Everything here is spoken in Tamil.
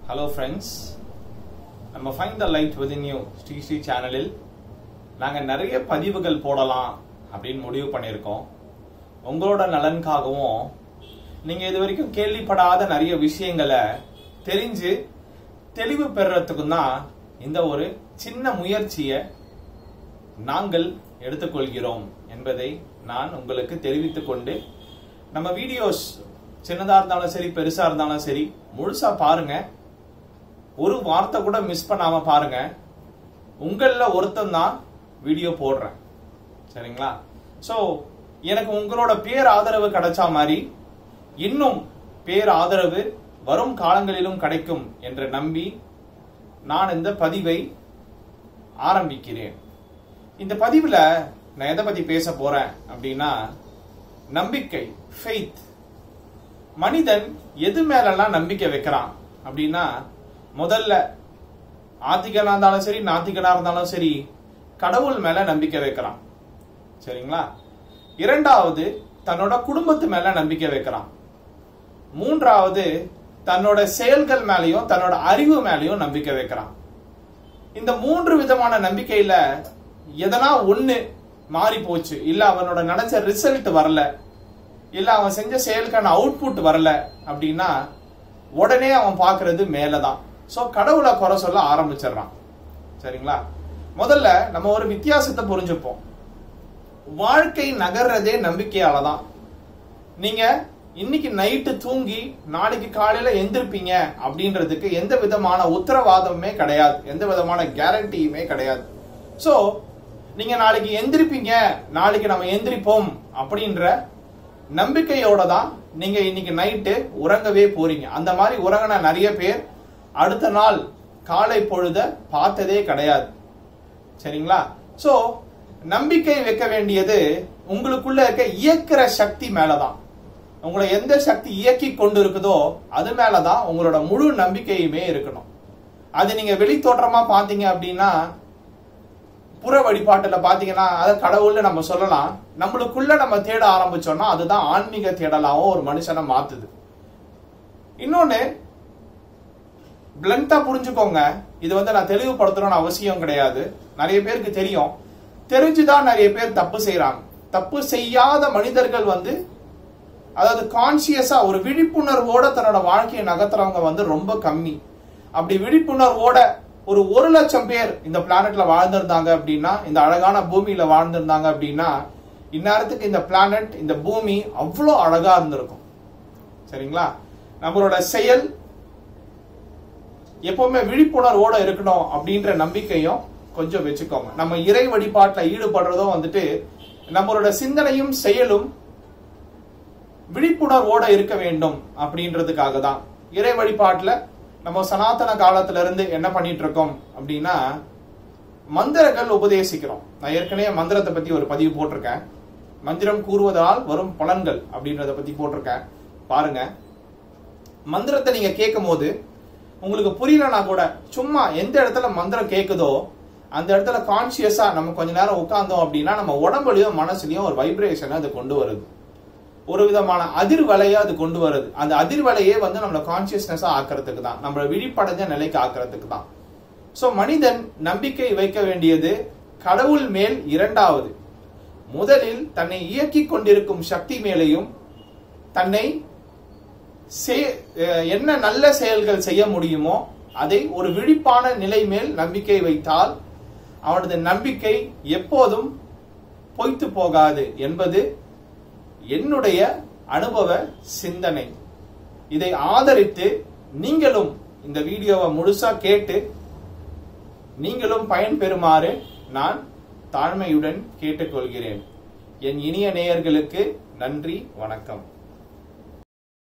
ஹலோ ஃப்ரெண்ட்ஸ் நம்ம find the light within you Sri Sri சேனலில் நாங்கள் நிறைய பதிவுகள் போடலாம் அப்படின்னு முடிவு பண்ணியிருக்கோம் உங்களோட நலனுக்காகவும் நீங்கள் இது வரைக்கும் கேள்விப்படாத நிறைய விஷயங்களை தெரிஞ்சு தெளிவு பெறுறதுக்கும் தான் இந்த ஒரு சின்ன முயற்சியை நாங்கள் எடுத்துக்கொள்கிறோம் என்பதை நான் உங்களுக்கு தெரிவித்துக் கொண்டு நம்ம வீடியோஸ் சின்னதா இருந்தாலும் சரி பெருசா இருந்தாலும் சரி முழுசா பாருங்க ஒரு வார்த்தை கூட மிஸ் பண்ணாம பாருங்க உங்கள ஒருத்தன் தான் வீடியோ போடுறேன் சரிங்களா சோ எனக்கு உங்களோட பேர் ஆதரவு கிடைச்சா மாதிரி இன்னும் பேர் ஆதரவு வரும் காலங்களிலும் கிடைக்கும் என்று நம்பி நான் இந்த பதிவை ஆரம்பிக்கிறேன் இந்த பதிவுல நான் எதை பத்தி பேச போறேன் அப்படின்னா நம்பிக்கை ஃபெய்த் மனிதன் எது மேலெல்லாம் நம்பிக்கை வைக்கிறான் அப்படின்னா முதல்ல ஆத்திகனா இருந்தாலும் சரி நாத்திகனா இருந்தாலும் சரி கடவுள் மேல நம்பிக்கை வைக்கிறான் சரிங்களா இரண்டாவது தன்னோட குடும்பத்து மேல நம்பிக்கை வைக்கிறான் மூன்றாவது தன்னோட செயல்கள் மேலயும் தன்னோட அறிவு மேலயும் நம்பிக்கை வைக்கிறான் இந்த மூன்று விதமான நம்பிக்கையில எதனா ஒண்ணு மாறி போச்சு இல்ல அவனோட நினைச்ச ரிசல்ட் வரல இல்ல அவன் செஞ்ச செயலுக்கான அவுட்புட் வரல அப்படின்னா உடனே அவன் பாக்குறது மேலதான் சோ கடவுளை குறை சொல்ல ஆரம்பிச்சிடுறான் சரிங்களா முதல்ல நம்ம ஒரு வித்தியாசத்தை புரிஞ்சுப்போம் வாழ்க்கை நகர்றதே நம்பிக்கையால தான் நீங்க இன்னைக்கு நைட்டு தூங்கி நாளைக்கு காலையில எந்திருப்பீங்க அப்படின்றதுக்கு எந்த விதமான உத்தரவாதமுமே கிடையாது எந்த விதமான கேரண்டியுமே கிடையாது சோ நீங்க நாளைக்கு எந்திரிப்பீங்க நாளைக்கு நம்ம எந்திரிப்போம் அப்படின்ற நம்பிக்கையோட தான் நீங்க இன்னைக்கு நைட்டு உறங்கவே போறீங்க அந்த மாதிரி உறங்கின நிறைய பேர் அடுத்த நாள் காலை பொழுத பார்த்ததே கிடையாது சரிங்களா சோ நம்பிக்கை வைக்க வேண்டியது உங்களுக்குள்ள இருக்க இயக்கிற சக்தி மேலதான் உங்களை எந்த சக்தி இயக்கி கொண்டு இருக்குதோ அது மேலதான் உங்களோட முழு நம்பிக்கையுமே இருக்கணும் அது நீங்க வெளி தோற்றமா பாத்தீங்க அப்படின்னா புற வழிபாட்டுல பாத்தீங்கன்னா அதை கடவுள்னு நம்ம சொல்லலாம் நம்மளுக்குள்ள நம்ம தேட ஆரம்பிச்சோம்னா அதுதான் ஆன்மீக தேடலாவும் ஒரு மனுஷனை மாத்துது இன்னொன்னு பிளண்டா புரிஞ்சுக்கோங்க இது வந்து நான் தெளிவுபடுத்தணும்னு அவசியம் கிடையாது நிறைய பேருக்கு தெரியும் தெரிஞ்சுதான் நிறைய பேர் தப்பு செய்யறாங்க தப்பு செய்யாத மனிதர்கள் வந்து அதாவது கான்சியஸா ஒரு விழிப்புணர்வோட தன்னோட வாழ்க்கையை நகர்த்துறவங்க வந்து ரொம்ப கம்மி அப்படி விழிப்புணர்வோட ஒரு ஒரு லட்சம் பேர் இந்த பிளானட்ல வாழ்ந்திருந்தாங்க அப்படின்னா இந்த அழகான பூமியில வாழ்ந்திருந்தாங்க அப்படின்னா இந்நேரத்துக்கு இந்த பிளானட் இந்த பூமி அவ்வளோ அழகா இருந்திருக்கும் சரிங்களா நம்மளோட செயல் எப்பவுமே விழிப்புணர்வோட இருக்கணும் அப்படின்ற நம்பிக்கையும் கொஞ்சம் வச்சுக்கோங்க நம்ம இறை வழிபாட்டுல ஈடுபடுறதும் வந்துட்டு நம்மளோட சிந்தனையும் செயலும் விழிப்புணர்வோட இருக்க வேண்டும் அப்படின்றதுக்காக தான் இறை வழிபாட்டுல நம்ம சனாதன காலத்துல இருந்து என்ன பண்ணிட்டு இருக்கோம் அப்படின்னா மந்திரங்கள் உபதேசிக்கிறோம் நான் ஏற்கனவே மந்திரத்தை பத்தி ஒரு பதிவு போட்டிருக்கேன் மந்திரம் கூறுவதால் வரும் பலன்கள் அப்படின்றத பத்தி போட்டிருக்கேன் பாருங்க மந்திரத்தை நீங்க கேட்கும் போது உங்களுக்கு புரியலனா கூட சும்மா எந்த இடத்துல மந்திரம் கேட்குதோ அந்த இடத்துல கான்சியஸா நம்ம கொஞ்ச நேரம் உட்கார்ந்தோம் அப்படின்னா நம்ம உடம்புலயும் மனசுலயும் ஒரு வைப்ரேஷனை அது கொண்டு வருது ஒரு விதமான அதிர்வலையை அது கொண்டு வருது அந்த அதிர்வலையே வந்து நம்மள கான்சியஸ்னஸா ஆக்கிறதுக்கு தான் நம்மள விழிப்படைஞ்ச நிலைக்கு ஆக்கிறதுக்கு தான் சோ மனிதன் நம்பிக்கை வைக்க வேண்டியது கடவுள் மேல் இரண்டாவது முதலில் தன்னை இயக்கி கொண்டிருக்கும் சக்தி மேலையும் தன்னை என்ன நல்ல செயல்கள் செய்ய முடியுமோ அதை ஒரு விழிப்பான நிலை மேல் நம்பிக்கை வைத்தால் அவனது நம்பிக்கை எப்போதும் பொய்த்து போகாது என்பது என்னுடைய அனுபவ சிந்தனை இதை ஆதரித்து நீங்களும் இந்த வீடியோவை முழுசா கேட்டு நீங்களும் பயன்பெறுமாறு நான் தாழ்மையுடன் கேட்டுக்கொள்கிறேன் என் இனிய நேயர்களுக்கு நன்றி வணக்கம்